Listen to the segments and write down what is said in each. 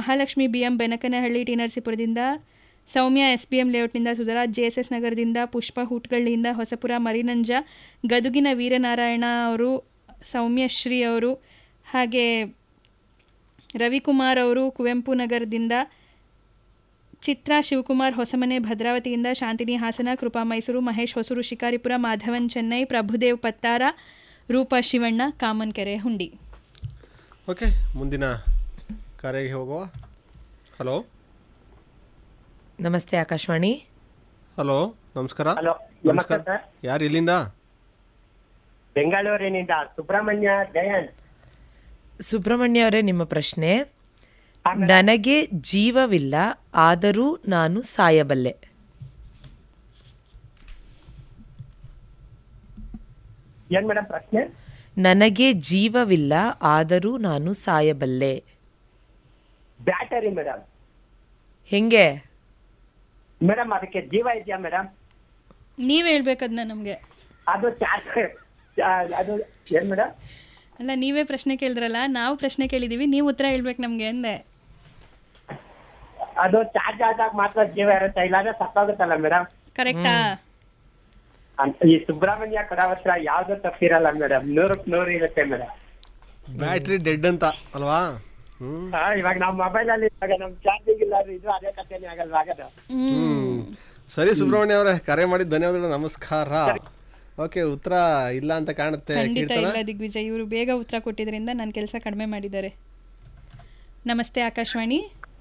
Mahalakshmi B M Benakanahalli T ನರಸೀಪುರದಿಂದ Soumya S B M ಲೇಔಟ್ನಿಂದ Sudharaj J S S ನಗರದಿಂದ ಪುಷ್ಪ ಹುಟ್ಗಳಿಂದ ಹೊಸಪುರ ಮರಿನಂಜ ಗದುಗಿನ ವೀರನಾರಾಯಣ ಅವರು ಸೌಮ್ಯಶ್ರೀ ಅವರು ಹಾಗೆ ರವಿಕುಮಾರ್ ಅವರು ಕುವೆಂಪು ನಗರದಿಂದ ಚಿತ್ರಾ ಶಿವಕುಮಾರ್ ಹೊಸಮನೆ ಭದ್ರಾವತಿಯಿಂದ ಶಾಂತಿನಿ ಹಾಸನ ಕೃಪಾ ಮೈಸೂರು ಮಹೇಶ್ ಹೊಸೂರು ಶಿಕಾರಿಪುರ ಮಾಧವನ್ ಚೆನ್ನೈ ಪ್ರಭುದೇವ್ ಪತ್ತಾರ ರೂಪಾ ಶಿವಣ್ಣ ಕಾಮನ್ಕೆರೆ ಹುಂಡಿ ಓಕೆ ಮುಂದಿನ ಕಾರ್ಯಕ್ಕೆ ಹೋಗುವ ಹಲೋ ನಮಸ್ತೆ ಆಕಾಶವಾಣಿ ಹಲೋ ನಮಸ್ಕಾರ ಹಲೋ ನಮಸ್ಕಾರ ನಮಸ್ತೆ ಸರ್ ಯಾರು ಇಲ್ಲಿಂದ ಬೆಂಗಳೂರಿನಿಂದ ಸುಬ್ರಹ್ಮಣ್ಯ ಜಯಂತ್ ಸುಬ್ರಹ್ಮಣ್ಯ ಅವರೇ ನಿಮ್ಮ ಪ್ರಶ್ನೆ ನನಗೆ ಜೀವವಿಲ್ಲ ಆದರೂ ನಾನು ಸಾಯಬಲ್ಲೆ ಏನ್ ಮೇಡಮ್ ಪ್ರಶ್ನೆ ನನಗೆ ಜೀವವಿಲ್ಲ ಆದರೂ ನಾನು ಸಾಯಬಲ್ಲೆ ಬ್ಯಾಟರಿ ಮೇಡಮ್ ಹೆಂಗೆ ಮೇಡಮ್ ಅದಕ್ಕೆ ಜೀವ ಇದೆಯಾ ಮೇಡಮ್ ನೀವ್ ಹೇಳ್ಬೇಕದ್ನ ನಮ್ಗೆ ಅದು ಚಾರ್ಜ್ ಅದು ಏನ್ ಮೇಡಮ್ ಅಲ್ಲ ನೀವೇ ಪ್ರಶ್ನೆ ಕೇಳಿದ್ರಲ್ಲ ನಾವು ಪ್ರಶ್ನೆ ಕೇಳಿದೀವಿ ನೀವು ಉತ್ತರ ಹೇಳ್ಬೇಕು ನಮ್ಗೆ ಅಂದೆ ಅದು ಚಾರ್ಜ್ ಆದಾಗ ಮಾತ್ರ ಜೀವ ಇರುತ್ತೆ ಇಲ್ಲಾಂದ್ರೆ ಸತ್ತೋಗುತ್ತಲ್ಲ ಮೇಡಮ್ ಕರೆಕ್ಟಾ ಈ ಸುಬ್ರಹ್ಮಣ್ಯ ಕಡಾವತ್ರ ಯಾವ್ದು ತಪ್ಪಿರಲ್ಲ ಮೇಡಮ್ ನೂರಕ್ ನೂರು ಇರುತ್ತೆ ಮೇಡಮ್ ಬ್ಯಾಟ್ರಿ ಡೆಡ್ ಅಂತ ಅಲ್ವಾ ಹ್ಮ್ ಇವಾಗ ನಮ್ಮ ಮೊಬೈಲ್ ಅಲ್ಲಿ ಇವಾಗ ನಮ್ ಚಾರ್ಜಿಂಗ್ ಇಲ್ಲ ಅಂದ್ರೆ ಇದು ಅದೇ ಕಥೆನೇ ಆಗಲ್ವಾ ಆಗೋದು ಹ್ಮ್ ಸರಿ ಸುಬ್ರಹ್ಮಣ್ಯ ಅವರೇ ಕರೆ ಮಾಡಿದ ಧನ್ಯವಾದಗಳು ನಮಸ್ಕಾರ ಓಕೆ ಉತ್ತರ ಇಲ್ಲ ಅಂತ ಕಾಣುತ್ತೆ ಖಂಡಿತ ಕೀರ್ತನ ಇಲ್ಲ ದಿಗ್ವಿಜಯ್ ಇವರು ಬೇಗ ಉತ್ತರ ಕೊಟ್ಟಿದ್ರಿಂದ ನನ್ನ ಕೆಲಸ ಕಡಿಮೆ ಮಾಡಿದ್ದಾರೆ ನಮಸ್ತೆ ಆಕಾಶವಾಣಿ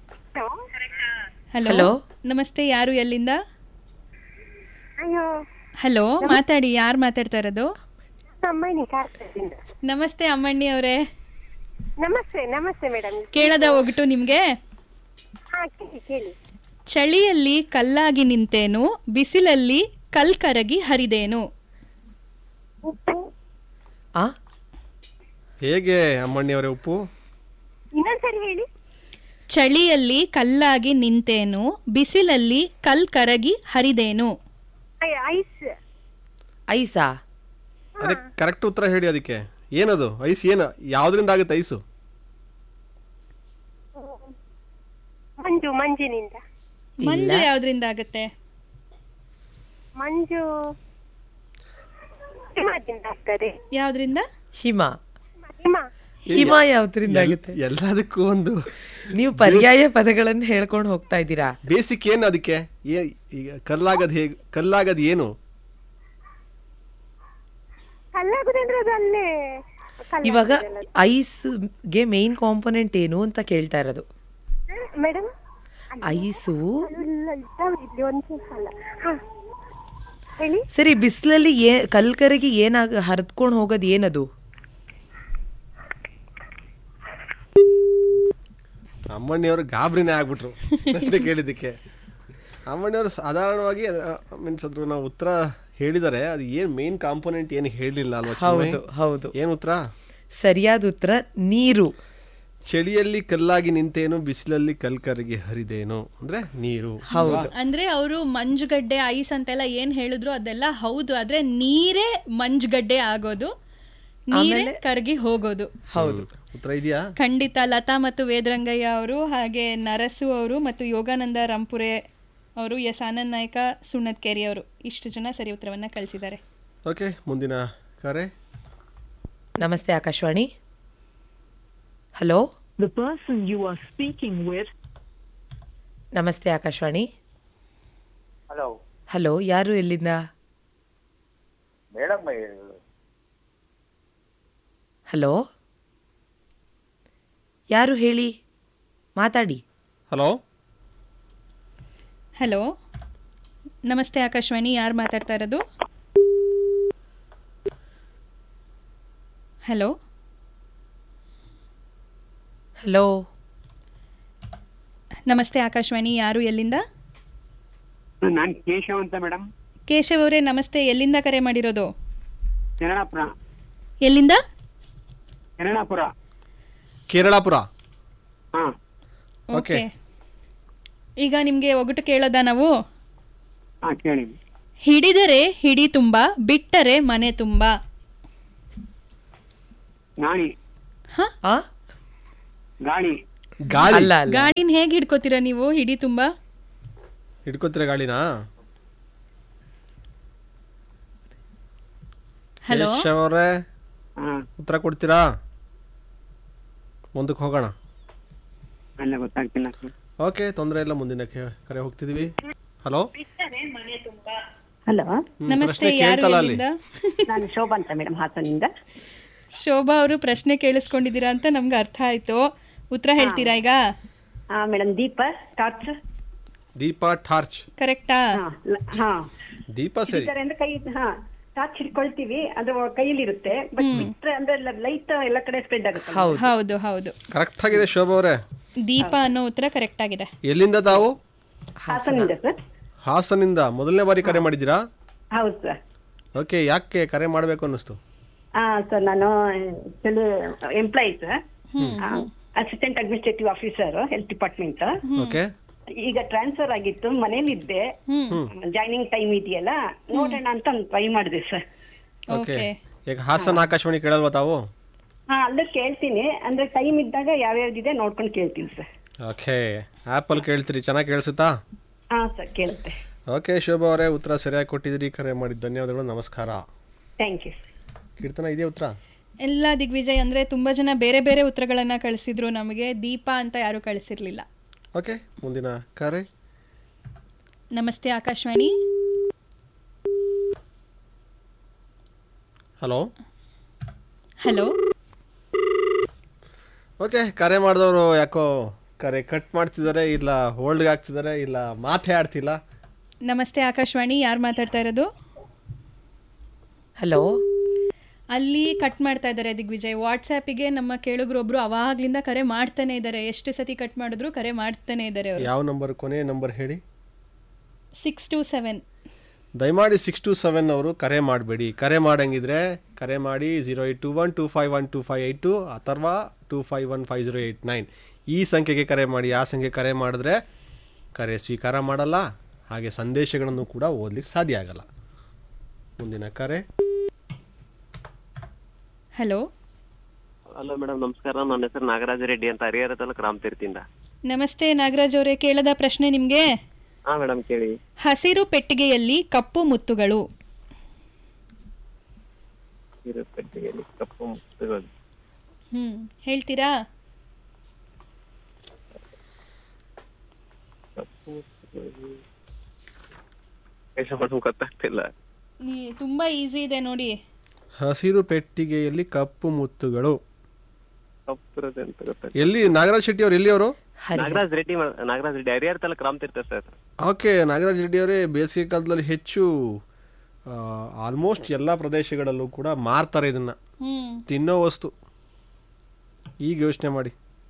ಹಲೋ Hello. ನಮಸ್ತೆ ಯಾರು ಎಲ್ಲಿಂದ ಅಯ್ಯೋ ಹಲೋ ಮಾತಾಡಿ ಯಾರು ಮಾತಾಡ್ತಾ ಇರೋದು ಅಮ್ಮನಿ ಕಾರ್ಕಳದಿಂದ ನಮಸ್ತೆ ಅಮ್ಮಣ್ಣಿ ಅವರೇ ನಮಸ್ತೆ ನಮಸ್ತೆ ಮೇಡಮ್ ಕೇಳದ ಒಗಟು ನಿಮ್ಗೆ ಹಾ ಕೇಳಿ ಕೇಳಿ ಚಳಿಯಲ್ಲಿ ಕಲ್ಲಾಗಿ ನಿಂತೇನು ಬಿಸಿಲಲ್ಲಿ ಕಲ್ ಕರಗಿ ಹರಿದೇನು ಉಪ್ಪು ಆ ಹೇಗೆ ಅಮ್ಮಣ್ಣಿಯವರೇ ಉಪ್ಪು ಇನ್ನೊಂದ್ಸರಿ ಹೇಳಿ ಚಳಿಯಲ್ಲಿ ಕಲ್ಲಾಗಿ ನಿಂತೇನು ಬಿಸಿಲಲ್ಲಿ ಕಲ್ ಕರಗಿ ಹರಿದೇನು ಅಯ್ಯ, ಐಸ್ ಐಸಾ ಅದಕ್ಕೆ ಕರೆಕ್ಟ್ ಉತ್ತರ ಹೇಳಿ ಅದಕ್ಕೆ ಏನದು ಐಸ್ ಏನು ಯಾವ್ದ್ರಿಂದ ಆಗುತ್ತೆ ಐಸು ಮಂಜು ಮಂಜಿನಿಂದ ಮಂಜು ಯಾವ್ದ್ರಿಂದ ಆಗತ್ತೆ ಮಂಜು ಹಿಮದಿಂದ ಆಗ್ತದೆ ಯಾವ್ದ್ರಿಂದ ಹಿಮ ಹಿಮ ಹಿಮ ಯಾವ್ದ್ರಿಂದ ಆಗುತ್ತೆ ಎಲ್ಲದಕ್ಕೂ ಒಂದು ನೀವು ಪರ್ಯಾಯ ಪದಗಳನ್ನು ಹೇಳ್ಕೊಂಡು ಹೋಗ್ತಾ ಇದ್ದೀರಾ ಬೇಸಿಕ್ ಏನು ಅದಕ್ಕೆ ಏ- ಈಗ ಕಲ್ಲಾಗದ್ ಹೇಗೆ ಕಲ್ಲಾಗದ್ ಏನು ಕಲ್ಲಾಗುದಂದ್ರೆ ಅದು ಅಲ್ಲೇ ಇವಾಗ ಐಸ್ಗೆ ಮೇನ್ ಕಾಂಪೊನೆಂಟ್ ಏನು ಅಂತ ಕೇಳ್ತಾ ಇರೋದು ಮೇಡಮ್ ಐಸು ಇಲ್ಲಿ ಒಂದು ಅಲ್ಲ ಹಾ ಹೇಳಿ ಸರಿ ಬಿಸಿಲಲ್ಲಿ ಏ ಕಲ್ಕರಿಗೆ ಏನಾಗ ಹರಿದ್ಕೊಂಡು ಹೋಗೋದು ಏನದು ಅಮ್ಮಣ್ಣಿಯವರು ಗಾಬರಿನೇ ಆಗ್ಬಿಟ್ರು ಪ್ರಶ್ನೆ ಕೇಳಿದ್ದಕ್ಕೆ ಅಮ್ಮಣ್ಣಿಯವರು ಸಾಧಾರಣವಾಗಿ ಮೀನ್ಸ್ ಅದ್ರ ನಾವು ಉತ್ತರ ಹೇಳಿದರೆ ಅದು ಏನು ಮೇನ್ ಕಾಂಪೋನೆಂಟ್ ಏನು ಹೇಳಿಲ್ಲ ಅಲ್ವಾ ಚಿನ್ಮಯ್? ಹೌದು ಹೌದು ಏನು ಉತ್ತರ ಸರಿಯಾದ ಉತ್ತರ ನೀರು ಚಳಿಯಲ್ಲಿ ಕಲ್ಲಾಗಿ ನಿಂತೇನು ಬಿಸಿಲಲ್ಲಿ ಕಲ್ಕರಿಗೆ ಹರಿದೇನು ಅಂದ್ರೆ ನೀರು ಹೌದು ಅಂದ್ರೆ ಅವರು ಮಂಜುಗಡ್ಡೆ ಐಸ್ ಅಂತೆಲ್ಲ ಏನ್ ಹೇಳಿದ್ರು ಅದೆಲ್ಲ ಹೌದು ಆದ್ರೆ ನೀರೇ ಮಂಜುಗಡ್ಡೆ ಆಗೋದು ನೀರೇ ಕರ್ಗಿ ಹೋಗೋದು ಹೌದು ಉತ್ತರ ಇದೆಯಾ ಖಂಡಿತ ಲತಾ ಮತ್ತು ವೇದರಂಗಯ್ಯ ಅವರು ಹಾಗೆ ನರಸು ಅವರು ಮತ್ತು ಯೋಗಾನಂದ ರಂಪುರೆ ಅವರು ಎಸ್ ಆನಂದ್ ನಾಯ್ಕ ಸುಣ್ಣದ್ಕೇರಿ ಅವರು ಇಷ್ಟು ಜನ ಸರಿ ಉತ್ತರವನ್ನ ಕಳಿಸಿದ್ದಾರೆ ಓಕೆ ಮುಂದಿನ ಕರೆ ನಮಸ್ತೆ Akashvani hello The person you are speaking with ನಮಸ್ತೆ ಆಕಾಶವಾಣಿ ಹಲೋ ಹಲೋ ಯಾರು ಎಲ್ಲಿಂದ ಮೇಡಮ್ ಹಲೋ ಯಾರು ಹೇಳಿ ಮಾತಾಡಿ ಹಲೋ ಹಲೋ ನಮಸ್ತೆ ಆಕಾಶವಾಣಿ ಯಾರು ಮಾತಾಡ್ತಾ ಇರೋದು ಹಲೋ ಹಲೋ ನಮಸ್ತೆ ಆಕಾಶವಾಣಿ ಯಾರು ಎಲ್ಲಿಂದ ನಾನು ಕೇಶವ್ ಅಂತ ಮೇಡಮ್ ಕೇಶವ್ ಅವರೇ ನಮಸ್ತೆ ಎಲ್ಲಿಂದ ಕರೆ ಮಾಡಿರೋದು ಚರಣಾಪುರ ಎಲ್ಲಿಂದ ಚರಣಾಪುರ ಕೇರಳಾಪುರ ಹಾ Okay. ಓಕೆ ಈಗ ನಿಮ್ಗೆ ಒಗಟು ಕೇಳೋದಾ ನಾವು ಹಾ ಕೇಳಿ ಹಿಡಿದರೆ ಹಿಡಿ ತುಂಬ ಬಿಟ್ಟರೆ ಮನೆ ತುಂಬ ಗಾಳಿ ಆ ಗಾಳಿ ಗಾಳಿ ಅಲ್ಲ ಅಲ್ಲ ಗಾಳಿನ ಹೇಗೆ ಹಿಡ್ಕೋತೀರಾ ನೀವು ಹಿಡಿ ತುಂಬಾ ಹಿಡ್ಕೊತೀರ ಗಾಳಿನಾ ಹಲೋ ಕೇಶವ್ ಅವರೇ ಹಾ ಉತ್ತರ ಕೊಡ್ತೀರಾ ಮುಂದಕ್ಕೆ ಹೋಗೋಣ ಅಲ್ಲ ಗೊತ್ತಾಗ್ತಿಲ್ಲ ಓಕೆ ತೊಂದರೆ ಇಲ್ಲ ಮುಂದಿನ ಕೆ- ಕರೆ ಹೋಗ್ತಿದೀವಿ ಹಲೋ ಹಲೋ ನಮಸ್ತೆ ಪ್ರಶ್ನೆ ಯಾರು ಕೇಳ್ತಲ್ಲ ಅಲ್ಲಿ ಎಲ್ಲಿಂದ ನಾನು ಶೋಭಾ ಅಂತ ಮೇಡಮ್ ಹಾಸನಿಂದ ಶೋಭಾ ಅವರು ಪ್ರಶ್ನೆ ಕೇಳಿಸ್ಕೊಂಡಿದ್ದೀರಾ ಅಂತ ನಮ್ಗೆ ಅರ್ಥ ಆಯ್ತು ಉತ್ತರ ಹೇಳ್ತೀರಾ ಈಗ ಹಾ ಮೇಡಮ್ ದೀಪ ಟಾರ್ಚ್ ದೀಪ ಟಾರ್ಚ್ ಕರೆಕ್ಟಾ ಹಾ ಲ- ಹಾ ದೀಪ ಸರಿ ಇದ್ದಾರೆ ಅಂದ್ರೆ ಕೈ ಹಾ ಟಾರ್ಚ್ ಹಿಡ್ಕೊಳ್ತೀವಿ ಅದು ಕೈಯಲ್ಲಿರುತ್ತೆ ಬಟ್ ಬಿಟ್ರೆ ಅಂದ್ರೆ ಲೈಟ್ ಎಲ್ಲ ಕಡೆ ಸ್ಪ್ರೆಡ್ ಆಗುತ್ತೆ ಹೌದು ಹೌದು ಹೌದು ಕರೆಕ್ಟ್ ಆಗಿದೆ ಶೋಭಾ ಅವರೇ ದೀಪ ಅನ್ನೋ ಉತ್ತರ ಕರೆಕ್ಟ್ ಆಗಿದೆ ಎಲ್ಲಿಂದ ತಾವು ಹಾಸನಿಂದ ಸರ್ ಹಾಸನಿಂದ ಮೊದಲನೇ ಬಾರಿ ಕರೆ ಮಾಡಿದ್ದೀರಾ ಹೌದು ಸರ್ ಓಕೆ ಯಾಕೆ ಕರೆ ಮಾಡಬೇಕು ಅನ್ನಿಸ್ತು ಹಾ ಸರ್ ನಾನು employees assistant administrative officer health department okay ಈಗ ಟ್ರಾನ್ಸ್ಫರ್ ಆಗಿತ್ತು ಮನೇಲಿದ್ದೆ ಜಾಯ್ನಿಂಗ್ ಟೈಮ್ ಇದೆಯಲ್ಲ ನೋಡೋಣ ಅಂತ ಟ್ರೈ ಮಾಡಿದೆ ಸರ್ ಓಕೆ ಓಕೆ ಈಗ ಹಾಸನ ಆಕಾಶವಾಣಿ ಕೇಳಲ್ವಾ ತಾವು ಹಾ ಅಲ್ಲೂ ಕೇಳ್ತೀನಿ ಅಂದ್ರೆ ಟೈಮ್ ಇದ್ದಾಗ ಯಾವ್ಯಾವ್ದಿದೆ ನೋಡ್ಕೊಂಡು ಕೇಳ್ತೀನಿ ಸರ್ ಓಕೆ ಆ್ಯಪಲ್ ಕೇಳ್ತೀರಿ ಚೆನ್ನಾಗಿ ಕೇಳಿಸುತ್ತಾ ಹಾ ಸರ್ ಕೇಳುತ್ತೆ ಓಕೆ ಶೋಭಾ ಅವರೇ ಉತ್ತರ ಸರಿಯಾಗಿ ಕೊಟ್ಟಿದ್ದೀರಿ ಕರೆ ಮಾಡಿದ ಧನ್ಯವಾದಗಳು ನಮಸ್ಕಾರ ಥ್ಯಾಂಕ್ ಯು ಕೀರ್ತನ ಇದೆಯಾ ಉತ್ತರ ಎಲ್ಲ ದಿಗ್ವಿಜಯ್ ಅಂದ್ರೆ ತುಂಬಾ ಜನ ಬೇರೆ ಬೇರೆ ಉತ್ತರಗಳನ್ನ ಕಳಿಸಿದ್ರು ನಮಗೆ ದೀಪ ಅಂತ ಯಾರು ಕಳಿಸಿರ್ಲಿಲ್ಲ ಓಕೆ ಮುಂದಿನ ಕರೆ ನಮಸ್ತೆ ಆಕಾಶವಾಣಿ ಹಲೋ ಹಲೋ ಓಕೆ ಕರೆ ಮಾಡಿದವರು ಯಾಕೋ ಕರೆ ಕಟ್ ಮಾಡ್ತಿದ್ದಾರೆ ಇಲ್ಲ ಹೋಲ್ಡ್ಗೆ ಆಗ್ತಿದ್ದಾರೆ ಇಲ್ಲ ಮಾತೇ ಆಡ್ತಿಲ್ಲ ನಮಸ್ತೆ ಆಕಾಶವಾಣಿ ಯಾರು ಮಾತಾಡ್ತಾ ಇರೋದು ಹಲೋ ಅಲ್ಲಿ ಕಟ್ ಮಾಡ್ತಾ ಇದ್ದಾರೆ ದಿಗ್ವಿಜಯ್ ವಾಟ್ಸ್ಆ್ಯಪಿಗೆ ನಮ್ಮ ಕೇಳುಗರೊಬ್ರು ಅವಾಗ್ಲಿಂದ ಕರೆ ಮಾಡ್ತಾನೆ ಇದ್ದಾರೆ ಎಷ್ಟು ಸತಿ ಕಟ್ ಮಾಡಿದ್ರು ಕರೆ ಮಾಡ್ತಾನೆ ಇದ್ದಾರೆ ಅವರು ಯಾವ ನಂಬರ್ ಕೊನೆ ನಂಬರ್ ಹೇಳಿ ಸಿಕ್ಸ್ ಟು ಸೆವೆನ್ ದಯಮಾಡಿ ಸಿಕ್ಸ್ ಟು ಸೆವೆನ್ ಅವರು ಕರೆ ಮಾಡಬೇಡಿ ಕರೆ ಮಾಡಂಗಿದ್ರೆ ಕರೆ ಮಾಡಿ zero eight two one two five one two five eight two ಅಥವಾ two five one five zero eight nine ಈ ಸಂಖ್ಯೆಗೆ ಕರೆ ಮಾಡಿ ಆ ಸಂಖ್ಯೆ ಕರೆ ಮಾಡಿದ್ರೆ ಕರೆ ಸ್ವೀಕಾರ ಮಾಡಲ್ಲ ಹಾಗೆ ಸಂದೇಶಗಳನ್ನು ಕೂಡ ಓದಲಿಕ್ಕೆ ಸಾಧ್ಯ ಆಗಲ್ಲ ಮುಂದಿನ ಕರೆ ಹಲೋ ಹಲೋ ಮೇಡಮ್ ನಮಸ್ಕಾರ ನನ್ನ ಹೆಸರು ನಾಗರಾಜ ರೆಡ್ಡಿ ಅಂತ ಹರಿಹರ ತಾಲೂಕು ರಾಮತೀರ್ಥಿಂದ ನಮಸ್ತೆ ನಾಗರಾಜ್ ಅವರೇ ಕೇಳದ ಪ್ರಶ್ನೆ ನಿಮಗೆ ಹಾ ಮೇಡಮ್ ಕೇಳಿ ಹಸಿರು ಪೆಟ್ಟಿಗೆಯಲ್ಲಿ ಕಪ್ಪು ಮುತ್ತುಗಳು ಇರು ಪೆಟ್ಟಿಗೆಯಲ್ಲಿ ಕಪ್ಪು ಮುತ್ತುಗಳು ಹ್ಮ್ ಹೇಳ್ತೀರಾ ಕಪ್ಪು ಮುತ್ತುಗಳು ಎಷ್ಟು ಮೇಡಮ್ ಗೊತ್ತಾಗ್ತಿಲ್ಲ ಈ- ತುಂಬಾ ಈಸಿ ಇದೆ ನೋಡಿ ಹಸಿರು ಪೆಟ್ಟಿಗೆಯಲ್ಲಿ ಕಪ್ಪು ಮುತ್ತುಗಳು ಕಪ್ಪು ಇರೋದು ಅಂತ ಗೊತ್ತಾಗ್ತಿಲ್ಲ ಎಲ್ಲಿ ನಾಗರಾಜ್ ಶೆಟ್ಟಿ ಅವರು ಎಲ್ಲಿ ಅವರು ನಾಗರಾಜ್ ರೆಡ್ಡಿ ಮಾ- ನಾಗರಾಜ್ ರೆಡ್ಡಿ ಹರಿಹರ ತಾಲೂಕು ರಾಮತೀರ್ಥ ಸರ್ ಓಕೆ ನಾಗರಾಜ್ ರೆಡ್ಡಿ ಅವರೇ ಬೇಸಿಗೆ ಕಾಲದಲ್ಲಿ ಹೆಚ್ಚು ಆಲ್ಮೋಸ್ಟ್ ಎಲ್ಲ ಪ್ರದೇಶಗಳಲ್ಲೂ ಕೂಡ ಮಾರ್ತಾರೆ ಇದನ್ನ ಹ್ಮ್ ತಿನ್ನೋ ವಸ್ತು ಈಗ ಯೋಚನೆ ಮಾಡಿ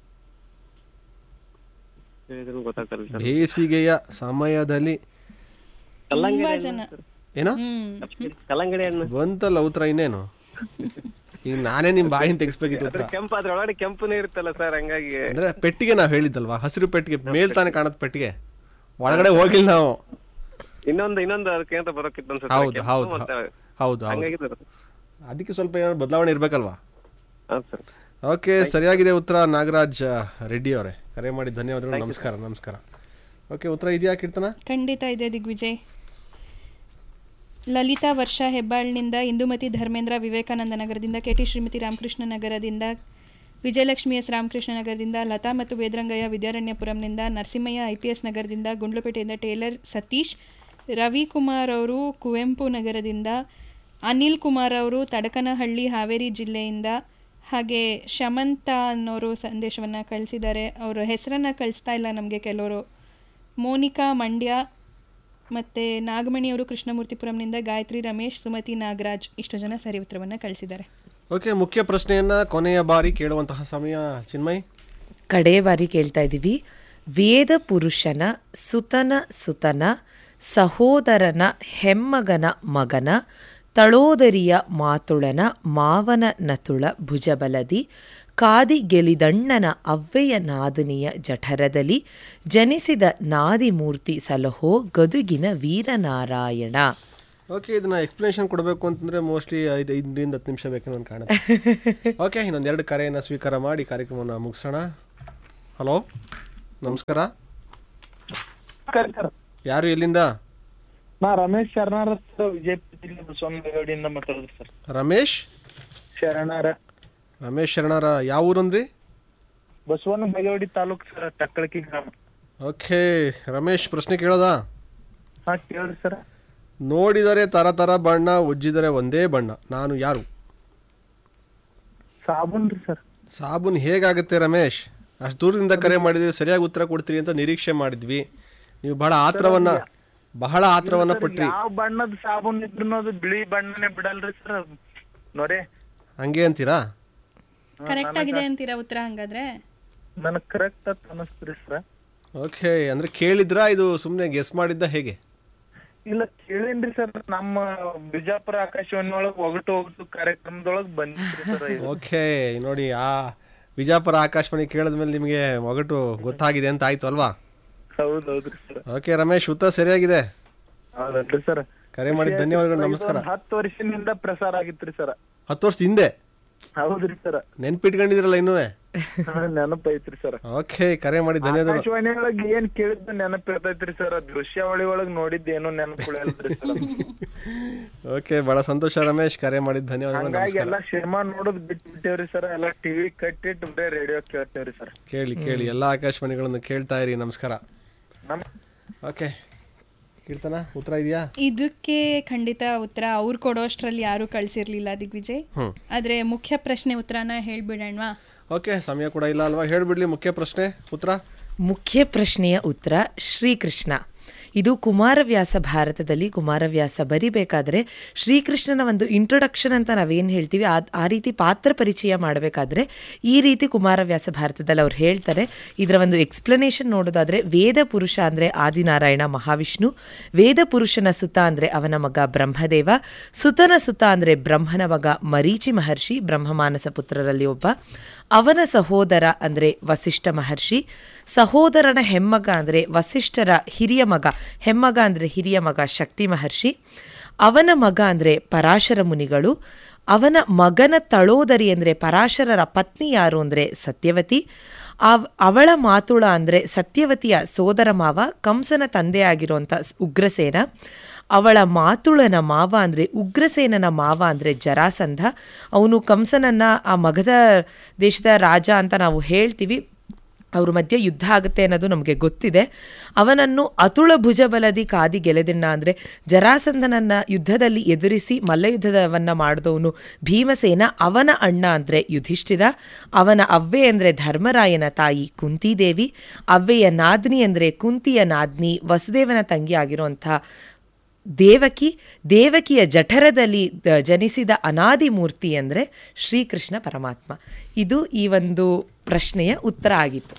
ಹೇಳಿದ್ರು ಗೊತ್ತಾಗ್ತಿಲ್ಲ ಸರ್ ಬೇಸಿಗೆಯ ಸಮಯದಲ್ಲಿ ಕಲ್ಲಂಗಡಿ ತುಂಬಾ ಹಣ್ಣು ಜನ ಸರ್. ಏನ ಹ್ಮ್ ಕಲ್ಲಂಗಡಿ ಹಣ್ಣು ಬಂತಲ್ಲ ಉತ್ತರ ಇನ್ನೇನು ಈಗ ನಾನೇ ನಿಮ್ ಬಾಯಿನ ತೆಗಿಸ್ಬೇಕಿತ್ತು ಅದ್ರ ಉತ್ತರ ಕೆಂಪು ಅದ್ರ ಒಳಗಡೆ ಕೆಂಪುನೇ ಇರುತ್ತಲ್ಲ ಸರ್ ಹಂಗಾಗಿ ಅಂದ್ರೆ ಪೆಟ್ಟಿಗೆ ನಾವು ಹೇಳಿದ್ದಲ್ವಾ ಹಸಿರು ಪೆಟ್ಟಿಗೆ ಮೇಲ್ ತಾನೇ ಕಾಣತ್ ಪೆಟ್ಟಿಗೆ ಒಳಗಡೆ ಹೋಗಿಲ್ಲ ನಾವು ಇನ್ನೊಂದು ಇನ್ನೊಂದು ಅದಕ್ಕೆ ಅಂತ ಬರೋಕಿತ್ತು ಅನ್ಸುತ್ತೆ ಹೌದು ಕೆಂಪು ಹೌದು ಮತ್ತೆ ಹೌದು ಹೌದು ಹಂಗಾಗಿ ಸರ್ ಅದಕ್ಕೆ ಸ್ವಲ್ಪ ಏನಾದ್ರು ಬದಲಾವಣೆ ಇರ್ಬೇಕಲ್ವಾ ಹೌದು ಸರ್ ಓಕೆ ಸರಿಯಾಗಿದೆ ಉತ್ತರ ನಾಗರಾಜ್ ರೆಡ್ಡಿ ಅವರೇ ಕರೆ ಮಾಡಿ ಧನ್ಯವಾದಗಳು ನಮಸ್ಕಾರ ನಮಸ್ಕಾರ ಓಕೆ ಉತ್ತರ ಇದೆಯಾ ಕೀರ್ತನ ಖಂಡಿತ ಇದೆ ದಿಗ್ವಿಜಯ್ ಲಲಿತಾ ವರ್ಷ ಹೆಬ್ಬಾಳ್ನಿಂದ ಇಂದುಮತಿ ಧರ್ಮೇಂದ್ರ ವಿವೇಕಾನಂದ ನಗರದಿಂದ ಕೆ ಟಿ ಶ್ರೀಮತಿ ರಾಮಕೃಷ್ಣ ನಗರದಿಂದ ವಿಜಯಲಕ್ಷ್ಮಿ ಎಸ್ ರಾಮಕೃಷ್ಣ ನಗರದಿಂದ ಲತಾ ಮತ್ತು ವೇದ್ರಂಗಯ್ಯ ವಿದ್ಯಾರಣ್ಯಪುರಂನಿಂದ ನರಸಿಂಹಯ್ಯ ಐ ಪಿ ಎಸ್ ನಗರದಿಂದ ಗುಂಡ್ಲುಪೇಟೆಯಿಂದ ಟೇಲರ್ ಸತೀಶ್ ರವಿಕುಮಾರ್ ಅವರು ಕುವೆಂಪು ನಗರದಿಂದ ಅನಿಲ್ ಕುಮಾರ್ ಅವರು ತಡಕನಹಳ್ಳಿ ಹಾವೇರಿ ಜಿಲ್ಲೆಯಿಂದ ಹಾಗೆ ಶಮಂತ ಅನ್ನೋರು ಸಂದೇಶವನ್ನು ಕಳಿಸಿದ್ದಾರೆ ಅವರ ಹೆಸರನ್ನು ಕಳಿಸ್ತಾ ಇಲ್ಲ ನಮಗೆ ಕೆಲವರು ಮೋನಿಕಾ ಮಂಡ್ಯ ಮತ್ತು ನಾಗಮಣಿಯವರು ಕೃಷ್ಣಮೂರ್ತಿಪುರಂನಿಂದ ಗಾಯತ್ರಿ ರಮೇಶ್ ಸುಮತಿ ನಾಗರಾಜ್ ಇಷ್ಟು ಜನ ಸರಿ ಉತ್ತರವನ್ನು ಕಳಿಸಿದ್ದಾರೆ ಓಕೆ ಮುಖ್ಯ ಪ್ರಶ್ನೆಯನ್ನ ಕೊನೆಯ ಬಾರಿ ಕೇಳುವಂತಹ ಸಮಯ ಚಿನ್ಮಯ್ ಕಡೇ ಬಾರಿ ಕೇಳ್ತಾ ಇದ್ದೀವಿ ವೇದ ಪುರುಷನ ಸುತನ ಸುತನ ಸಹೋದರನ ಹೆಮ್ಮಗನ ಮಗನ ತಳೋದರಿಯ ಮಾತುಳನ ಮಾವನ ನತುಳ ಭುಜಬಲದಿ ಕಾದಿ ಗೆಲಿದಣ್ಣನ ಅವ್ವೆಯ ನಾದನಿಯ ಜಠರದಲ್ಲಿ ಜನಿಸಿದ ನಾದಿಮೂರ್ತಿ ಸಲಹೋ ಗದುಗಿನ ವೀರನಾರಾಯಣ ಓಕೆ ಇದನ್ನ ಎಕ್ಸ್ಪ್ಲನೇಷನ್ ಕೊಡಬೇಕು ಅಂತಂದ್ರೆ ಮೋಸ್ಟ್ಲಿ ಐದು ಐದರಿಂದ ಹತ್ತು ನಿಮಿಷ ಬೇಕು ನಾನು ಕಾಣುತ್ತೆ ಓಕೆ ಇನ್ನೊಂದು ಎರಡು ಕರೆಯನ್ನು ಸ್ವೀಕಾರ ಮಾಡಿ ಕಾರ್ಯಕ್ರಮವನ್ನು ಮುಗಿಸೋಣ ಹಲೋ ನಮಸ್ಕಾರ ಸರ್ ಯಾರು ಎಲ್ಲಿಂದ ನಾ ರಮೇಶ್ ಶರಣಾರ ಸರ್ ವಿಜಯಪುರ ಜಿಲ್ಲೆ ಬಸವನಗುಡಿಯಿಂದ ಮಾತಾಡೋದು ಸರ್ ರಮೇಶ್ ಶರಣಾರ ರಮೇಶ್ ಶರಣರ ಯಾವ ಊರಂದ್ರಿ ಬಸವನ ಬಗೆವಾಡಿ ತಾಲೂಕ್ ಸರ್ ಟಕ್ಕಳಕಿ ಗ್ರಾಮ ಓಕೆ ರಮೇಶ್ ಪ್ರಶ್ನೆ ಕೇಳೋದಾ ಹಾ ಕೇಳ್ರಿ ಸರ್ ನೋಡಿದರೆ ತರ ತರ ಬಣ್ಣ ಉಜ್ಜಿದರೆ ಒಂದೇ ಬಣ್ಣ ನಾನು ಯಾರು ಸಾಬೂನ್ ರೀ ಸರ್ ಸಾಬೂನ್ ಹೇಗಾಗುತ್ತೆ ರಮೇಶ್ ಅಷ್ಟು ದೂರದಿಂದ ಕರೆ ಮಾಡಿದ್ವಿ ಸರಿಯಾಗಿ ಉತ್ತರ ಕೊಡ್ತೀರಿ ಅಂತ ನಿರೀಕ್ಷೆ ಮಾಡಿದ್ವಿ ನೀವು ಬಹಳ ಆತ್ರವನ್ನ ಬಹಳ ಆತ್ರವನ್ನ ಪಟ್ರಿ ಯಾವ ಬಣ್ಣದ ಸಾಬೂನ್ ಇದ್ರು ಅದು ಬಿಳಿ ಬಣ್ಣನೇ ಬಿಡಲ್ರಿ ಸರ್ ನೋಡೇ ಹಂಗೆ ಅಂತೀರಾ ಕರೆಕ್ಟ್ ಆಗಿದೆ ಅಂತೀರಾ ಉತ್ತರ ಹಂಗಾದ್ರೆ ನನಗ್ ಕರೆಕ್ಟ್ ಅಂತ ಅನಸ್ತ್ರಿ ಸರ್ ಓಕೆ ಅಂದ್ರೆ ಕೇಳಿದ್ರಾ ಇದು ಸುಮ್ಮನೆ ಗೆಸ್ ಮಾಡಿದ್ದ ಹೇಗೆ ಇಲ್ಲ ಕೇಳೇನ್ರಿ ಸರ್ ನಮ್ಮ ಬಿಜಾಪುರ ಆಕಾಶವಾಣಿ ಒಳಗ್ ಒಗಟು ಒಗಟು ಕಾರ್ಯಕ್ರಮದೊಳಗ್ ಬಂದಿದ್ರಿ ಸರ್ ಇದು. ಓಕೆ ನೋಡಿ ಆ ವಿಜಾಪುರ ಆಕಾಶವಾಣಿ ಕೇಳಿದ್ಮೇಲೆ ನಿಮಗೆ ಒಗಟು ಗೊತ್ತಾಗಿದೆ ಅಂತ ಆಯ್ತು ಅಲ್ವಾ ಹೌದ್ ಹೌದ್ರಿ ಸರ್ ಓಕೆ ರಮೇಶ್ ಉತ್ತರ ಸರಿಯಾಗಿದೆ ಹೌದಲ್ರಿ ಸರ್ ಕರೆ ಮಾಡಿದ ಧನ್ಯವಾದಗಳು ನಮಸ್ಕಾರ ಹತ್ತು ವರ್ಷದಿಂದ ಪ್ರಸಾರ ಆಗಿತ್ರಿ ಸರ್ ಹತ್ತು ವರ್ಷದ ಹಿಂದೆ ಹೌದ್ರಿ ಸರ್ ನೆನ್ಪಿಟ್ಕೊಂಡಿದ್ದೀರಲ್ಲ ಇನ್ನೂ ನೆನಪ ಐತ್ರಿ ಸರ್ ಓಕೆ ಕರೆ ಮಾಡಿ ಧನ್ಯವಾದಗಳು ಆಕಾಶವಾಣಿ ಒಳಗ್ ಏನ್ ಕೇಳಿದ್ದು ನೆನಪ ಇರ್ತೈತ್ರಿ ಸರ್ ದೃಶ್ಯಾವಳಿ ಒಳಗ್ ನೋಡಿದ್ದು ಏನು ನೆನಪುಳಿಯಲ್ರಿ ಸರ್ ಓಕೆ ಬಹಳ ಸಂತೋಷ ರಮೇಶ್ ಕರೆ ಮಾಡಿದ ಧನ್ಯವಾದಗಳು ಹಂಗಾಗಿ ನಮಸ್ಕಾರ ಎಲ್ಲಾ ಸಿನಿಮಾ ನೋಡೋದ್ ಬಿಟ್ಟು ಬಿಟ್ಟೇವ್ರಿ ಸರ್ ಎಲ್ಲಾ ಟಿವಿ ಕಟ್ಟಿಟ್ಟು ಬರೇ ರೇಡಿಯೋ ಕೇಳ್ತೇವ್ರಿ ಸರ್ ಕೇಳಿ ಕೇಳಿ ಎಲ್ಲ ಆಕಾಶವಾಣಿಗಳನ್ನು ಕೇಳ್ತಾ ಇರಿ ನಮಸ್ಕಾರ ನಮ್ ಓಕೆ ಕೀರ್ತನ ಉತ್ತರ ಇದೆಯಾ ಇದಕ್ಕೆ ಖಂಡಿತ ಉತ್ತರ ಅವ್ರು ಕೊಡೋಷ್ಟ್ರಲ್ಲಿ ಯಾರು ಕಳ್ಸಿರ್ಲಿಲ್ಲ ದಿಗ್ವಿಜಯ್ ಹ್ಮ್. ಆದ್ರೆ ಮುಖ್ಯ ಪ್ರಶ್ನೆ ಉತ್ತರನ ಹೇಳ್ಬಿಡೋಣವಾ ಓಕೆ ಸಮಯ ಕೂಡ ಇಲ್ಲ ಅಲ್ವಾ ಹೇಳ್ಬಿಡ್ಲಿ ಮುಖ್ಯ ಪ್ರಶ್ನೆ ಉತ್ತರ ಮುಖ್ಯ ಪ್ರಶ್ನೆಯ ಉತ್ತರ ಶ್ರೀಕೃಷ್ಣ ಇದು ಕುಮಾರವ್ಯಾಸ ಭಾರತದಲ್ಲಿ ಕುಮಾರವ್ಯಾಸ ಬರಿಬೇಕಾದ್ರೆ ಶ್ರೀಕೃಷ್ಣನ ಒಂದು ಇಂಟ್ರೊಡಕ್ಷನ್ ಅಂತ ನಾವೇನು ಹೇಳ್ತೀವಿ ಆ ಆ ರೀತಿ ಪಾತ್ರ ಪರಿಚಯ ಮಾಡಬೇಕಾದ್ರೆ ಈ ರೀತಿ ಕುಮಾರವ್ಯಾಸ ಭಾರತದಲ್ಲಿ ಅವ್ರು ಹೇಳ್ತಾರೆ ಇದರ ಒಂದು ಎಕ್ಸ್ಪ್ಲನೇಷನ್ ನೋಡೋದಾದ್ರೆ ವೇದ ಪುರುಷ ಅಂದರೆ ಆದಿನಾರಾಯಣ ಮಹಾವಿಷ್ಣು ವೇದ ಪುರುಷನ ಸುತ ಅಂದರೆ ಅವನ ಮಗ ಬ್ರಹ್ಮದೇವ ಸುತನ ಸುತ ಅಂದರೆ ಬ್ರಹ್ಮನ ಮಗ ಮರೀಚಿ ಮಹರ್ಷಿ ಬ್ರಹ್ಮಮಾನಸ ಪುತ್ರರಲ್ಲಿ ಒಬ್ಬ ಅವನ ಸಹೋದರ ಅಂದರೆ ವಸಿಷ್ಠ ಮಹರ್ಷಿ ಸಹೋದರನ ಹೆಮ್ಮಗ ಅಂದರೆ ವಸಿಷ್ಠರ ಹಿರಿಯ ಮಗ ಹೆಮ್ಮಗ ಅಂದರೆ ಹಿರಿಯ ಮಗ ಶಕ್ತಿ ಮಹರ್ಷಿ ಅವನ ಮಗ ಅಂದರೆ ಪರಾಶರ ಮುನಿಗಳು ಅವನ ಮಗನ ತಳೋದರಿ ಅಂದರೆ ಪರಾಶರರ ಪತ್ನಿ ಯಾರು ಅಂದರೆ ಸತ್ಯವತಿ ಅವ್ ಅವಳ ಮಾತುಳ ಅಂದರೆ ಸತ್ಯವತಿಯ ಸೋದರ ಮಾವ ಕಂಸನ ತಂದೆಯಾಗಿರುವಂಥ ಉಗ್ರಸೇನ ಅವಳ ಮಾತುಳನ ಮಾವ ಅಂದರೆ ಉಗ್ರಸೇನನ ಮಾವ ಅಂದರೆ ಜರಾಸಂಧ ಅವನು ಕಂಸನನ್ನ ಆ ಮಗಧ ದೇಶದ ರಾಜ ಅಂತ ನಾವು ಹೇಳ್ತೀವಿ ಅವ್ರ ಮಧ್ಯೆ ಯುದ್ಧ ಆಗುತ್ತೆ ಅನ್ನೋದು ನಮಗೆ ಗೊತ್ತಿದೆ ಅವನನ್ನು ಅತುಳ ಭುಜಬಲದಿ ಕಾದಿ ಗೆಲೆದಿಣ್ಣ ಅಂದರೆ ಜರಾಸಂಧನನ್ನ ಯುದ್ಧದಲ್ಲಿ ಎದುರಿಸಿ ಮಲ್ಲಯುದ್ಧವನ್ನ ಮಾಡಿದವನು ಭೀಮಸೇನ ಅವನ ಅಣ್ಣ ಅಂದರೆ ಯುಧಿಷ್ಠಿರ ಅವನ ಅವ್ವೆ ಅಂದರೆ ಧರ್ಮರಾಯನ ತಾಯಿ ಕುಂತಿದೇವಿ ಅವ್ವೆಯ ನಾದ್ನಿ ಅಂದರೆ ಕುಂತಿಯ ನಾದ್ನಿ ವಸುದೇವನ ತಂಗಿ ಆಗಿರುವಂಥ ದೇವಕಿ ದೇವಕಿಯ ಜಠರದಲ್ಲಿ ದ- ಜನಿಸಿದ ಅನಾದಿ ಮೂರ್ತಿ ಅಂದರೆ ಶ್ರೀಕೃಷ್ಣ ಪರಮಾತ್ಮ ಇದು ಈ ಒಂದು ಪ್ರಶ್ನೆಯ ಉತ್ತರ ಆಗಿತ್ತು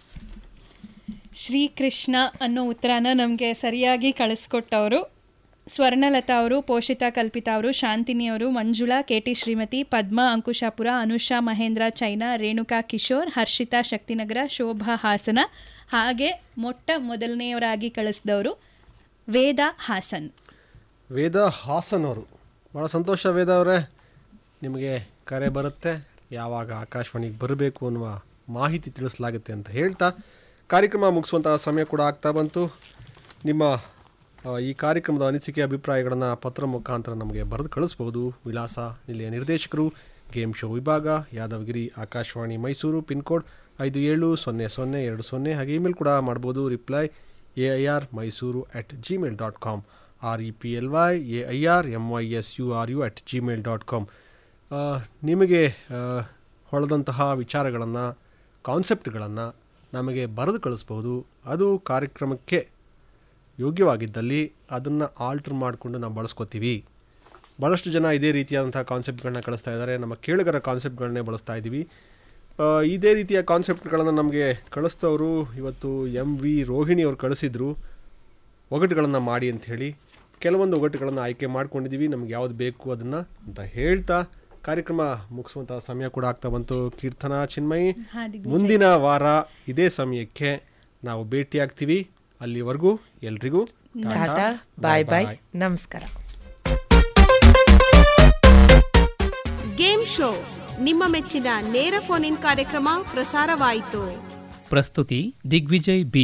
ಶ್ರೀಕೃಷ್ಣ ಅನ್ನೋ ಉತ್ತರನ ನಮಗೆ ಸರಿಯಾಗಿ ಕಳಿಸ್ಕೊಟ್ಟವರು ಸ್ವರ್ಣಲತಾ ಅವರು ಪೋಷಿತಾ ಕಲ್ಪಿತಾ ಅವರು ಶಾಂತಿನಿ ಅವರು ಮಂಜುಳಾ ಕೆ ಟಿ ಶ್ರೀಮತಿ ಪದ್ಮಾ ಅಂಕುಶಾಪುರ ಅನುಷಾ ಮಹೇಂದ್ರ ಚೈನಾ ರೇಣುಕಾ ಕಿಶೋರ್ ಹರ್ಷಿತಾ ಶಕ್ತಿನಗರ ಶೋಭಾ ಹಾಸನ ಹಾಗೆ ಮೊಟ್ಟ ಮೊದಲನೆಯವರಾಗಿ ಕಳಿಸಿದವರು ವೇದ ಹಾಸನ್ ವೇದ ಹಾಸನ್ ಅವರು ಭಾಳ ಸಂತೋಷ ವೇದ ಅವರೇ ನಿಮಗೆ ಕರೆ ಬರುತ್ತೆ ಯಾವಾಗ ಆಕಾಶವಾಣಿಗೆ ಬರಬೇಕು ಅನ್ನುವ ಮಾಹಿತಿ ತಿಳಿಸಲಾಗುತ್ತೆ ಅಂತ ಹೇಳ್ತಾ ಕಾರ್ಯಕ್ರಮ ಮುಗಿಸುವಂತಹ ಸಮಯ ಕೂಡ ಆಗ್ತಾ ಬಂತು ನಿಮ್ಮ ಆ, ಈ ಕಾರ್ಯಕ್ರಮದ ಅನಿಸಿಕೆ ಅಭಿಪ್ರಾಯಗಳನ್ನು ಪತ್ರ ಮುಖಾಂತರ ನಮಗೆ ಬರೆದು ಕಳಿಸ್ಬೋದು ವಿಳಾಸ ನಿಲೆಯ ನಿರ್ದೇಶಕರು ಗೇಮ್ ಶೋ ವಿಭಾಗ ಯಾದವಗಿರಿ ಆಕಾಶವಾಣಿ ಮೈಸೂರು ಪಿನ್ ಕೋಡ್ ಐದು ಏಳು ಸೊನ್ನೆ ಸೊನ್ನೆ ಎರಡು ಸೊನ್ನೆ ಹಾಗೆ ಇಮೇಲ್ ಕೂಡ ಮಾಡ್ಬೋದು reply A I R Mysuru at Gmail dot com R E P L Y A I R M Y S U R U at Gmail dot com ನಿಮಗೆ ಆ, ಹೊಳೆದಂತಹ ವಿಚಾರಗಳನ್ನು ಕಾನ್ಸೆಪ್ಟ್ಗಳನ್ನು ನಮಗೆ ಬರೆದು ಕಳಿಸ್ಬೋದು ಅದು ಕಾರ್ಯಕ್ರಮಕ್ಕೆ ಯೋಗ್ಯವಾಗಿದ್ದಲ್ಲಿ ಅದನ್ನು ಆಲ್ಟ್ರ್ ಮಾಡಿಕೊಂಡು ನಾವು ಬಳಸ್ಕೋತೀವಿ ಭಾಳಷ್ಟು ಜನ ಇದೇ ರೀತಿಯಾದಂಥ ಕಾನ್ಸೆಪ್ಟ್ಗಳನ್ನ ಕಳಿಸ್ತಾ ಇದ್ದಾರೆ ನಮ್ಮ ಕೇಳುಗರ ಕಾನ್ಸೆಪ್ಟ್ಗಳನ್ನೇ ಬಳಸ್ತಾ ಇದ್ದೀವಿ ಆ, ಇದೇ ರೀತಿಯ ಕಾನ್ಸೆಪ್ಟ್ಗಳನ್ನು ನಮಗೆ ಕಳಿಸ್ತವರು ಇವತ್ತು ಎಮ್ ವಿ ರೋಹಿಣಿ ಅವರು ಕಳಿಸಿದ್ರು ಒಗಟುಗಳನ್ನು ಮಾಡಿ ಅಂತ ಹೇಳಿ ಕೆಲವೊಂದು ಒಗಟುಗಳನ್ನು ಆಯ್ಕೆ ಮಾಡ್ಕೊಂಡಿದ್ದೀವಿ ನಮ್ಗೆ ಯಾವ್ದು ಬೇಕು ಅದನ್ನು ಅಂತ ಹೇಳ್ತಾ ಕಾರ್ಯಕ್ರಮ ಮುಗಿಸುವಂಥ ಸಮಯ ಕೂಡ ಆಗ್ತಾ ಬಂತು ಕೀರ್ತನಾ ಚಿನ್ಮಯಿ ಹಾ, ದಿಗ್ವಿಜಯ್. ಮುಂದಿನ ವಾರ ಇದೇ ಸಮಯಕ್ಕೆ ನಾವು ಭೇಟಿಯಾಗ್ತೀವಿ ಅಲ್ಲಿವರೆಗೂ ಎಲ್ರಿಗೂ ಟಾಟಾ ಬಾಯ್ ಬಾಯ್ ನಮಸ್ಕಾರ ಗೇಮ್ ಶೋ ನಿಮ್ಮ ಮೆಚ್ಚಿನ ನೇರ ಫೋನ್ ಇನ್ ಕಾರ್ಯಕ್ರಮ ಪ್ರಸಾರವಾಯಿತು ಪ್ರಸ್ತುತಿ ದಿಗ್ವಿಜಯ್ ಬಿ